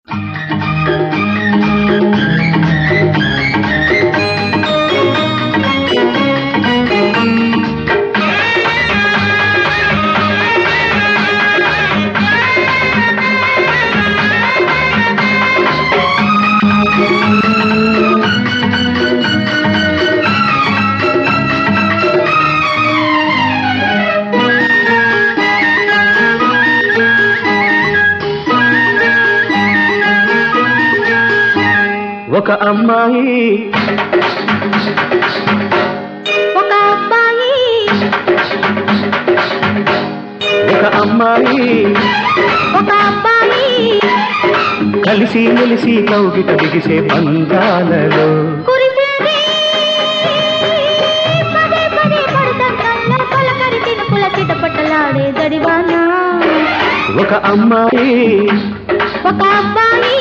ఒక అమ్మాయి ఒక అబ్బాయి ఒక అమ్మాయి ఒక అబ్బాయి కలిసి మెలిసి కౌగిట బిగిసే బంధాలలో కురిసింది పదే పదే పడుతుందన్న పలకరి తినుకుల చిటపటలాడే జడివాన ఒక అమ్మాయి ఒక అబ్బాయి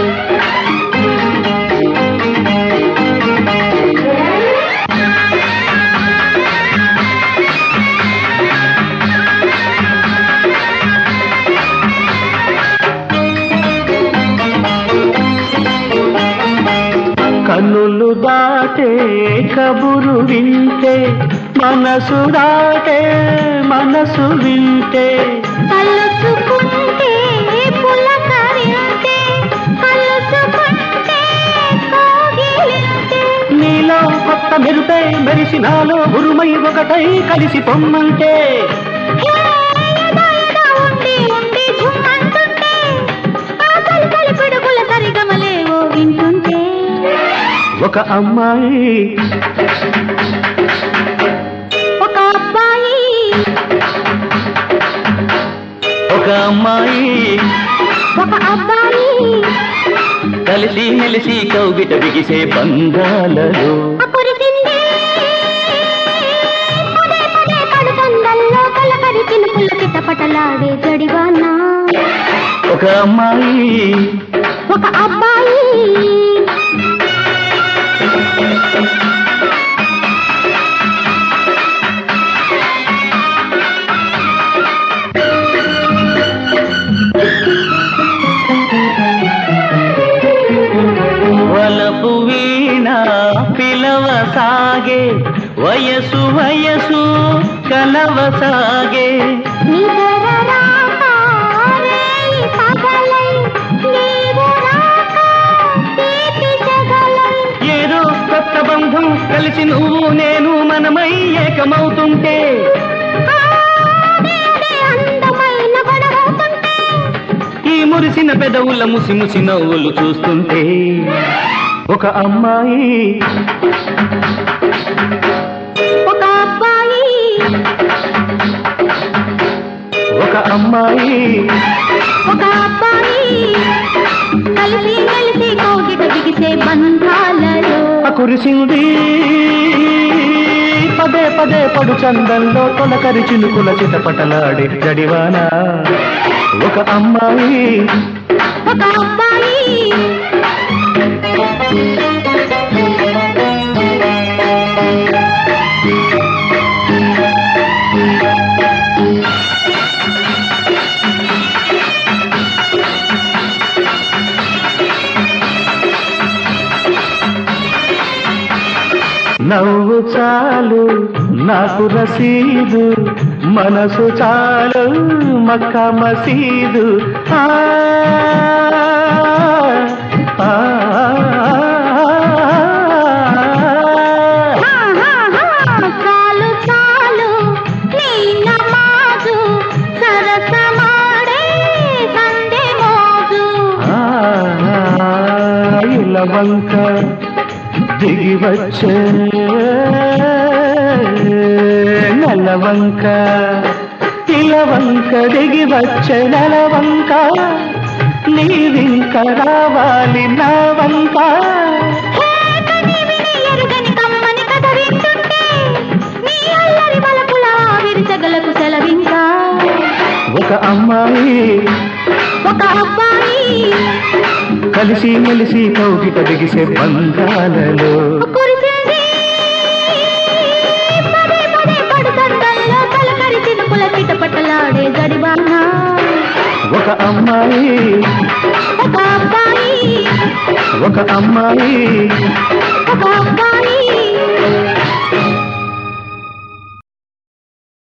కన్నులు దాటే కబురు వింటే మనసు దాటే మనసు వింటే కలుసుకుంటే పులకరింటే కలుసుకుంటే కోగిలింటే నీలో కొత్త మెరుపే మెరిసినాలో ఉరుమై ఒకటై కలిసి పొమ్మంటే ఏదో ఏదో ఉండి ఉండి ఝుమ్మంటుంటే ఆ కలి పిడుగుల సరిగమలేవో వింటుంటే ఒక అమ్మాయి ఒక అబ్బాయి ఒక అమ్మాయి ఒక అబ్బాయి కలిసి మెలిసి కౌగిట బిగిసే బంధాలలో ఆ కురిసింది పదే పదే పడుతుందల్లో కలకరి చినుకుల చిటపటలాడే జడివాన ఒక అమ్మాయి ఒక అబ్బాయి వలపు వీణ పిలవ సాగే వయసు వయసు కలవ సాగే నిదర రాక రేయి పగలై నీవు రాక తీపి సెగలై ఏదో కొత్త బంధం కలిసి నువ్వు నేను మనమై ఏకమవుతుంటే అదే అందమైన గొడవవుతుంటే ఈ మురిసిన పెదవుల ముసి ముసి నవ్వులు చూస్తుంటే ఒక అమ్మాయి ఒక అబ్బాయి ఒక అమ్మాయి ఒక అబ్బాయి కలిసి కలిసి కోగిట బిగిసే బంధాలలో ఆ కురిసింది పదే పదే పడు చందంలో తొలకరి చినుకుల చిటపటలాడే జడివాన ఒక అమ్మాయి ఒక అబ్బాయి నవ్వు చాలు నాకు రసీదు మనసు చాలు మక్క మసీదు ఆ, ఆ, హా, హా, హా, చాలు చాలు నీ నమాజు సరసమాడే సందే మోజు ఆ, ఇలవంక దిగి వచ్చే నలవంక ఇలవంక దిగి వచ్చే నలవంక నీవింక రావాలి నా వంక హే కని విని ఎరుగని కమ్మని కథ వింటుంటే నీ అల్లరి బలపుల ఆవిరి చెగలకు సెలవింకా ఒక అమ్మాయి ఒక అబ్బాయి కలిసి మెలిసి కౌగిట దిగిసే బంధాలలో కురిసింది పదే పదే పడుతుందల్లో కలకరి చినుకుల చిటపటలాడే జడివాన ఒక అమ్మాయి ఒక అబ్బాయి ఒక అమ్మాయి ఒక అబ్బాయి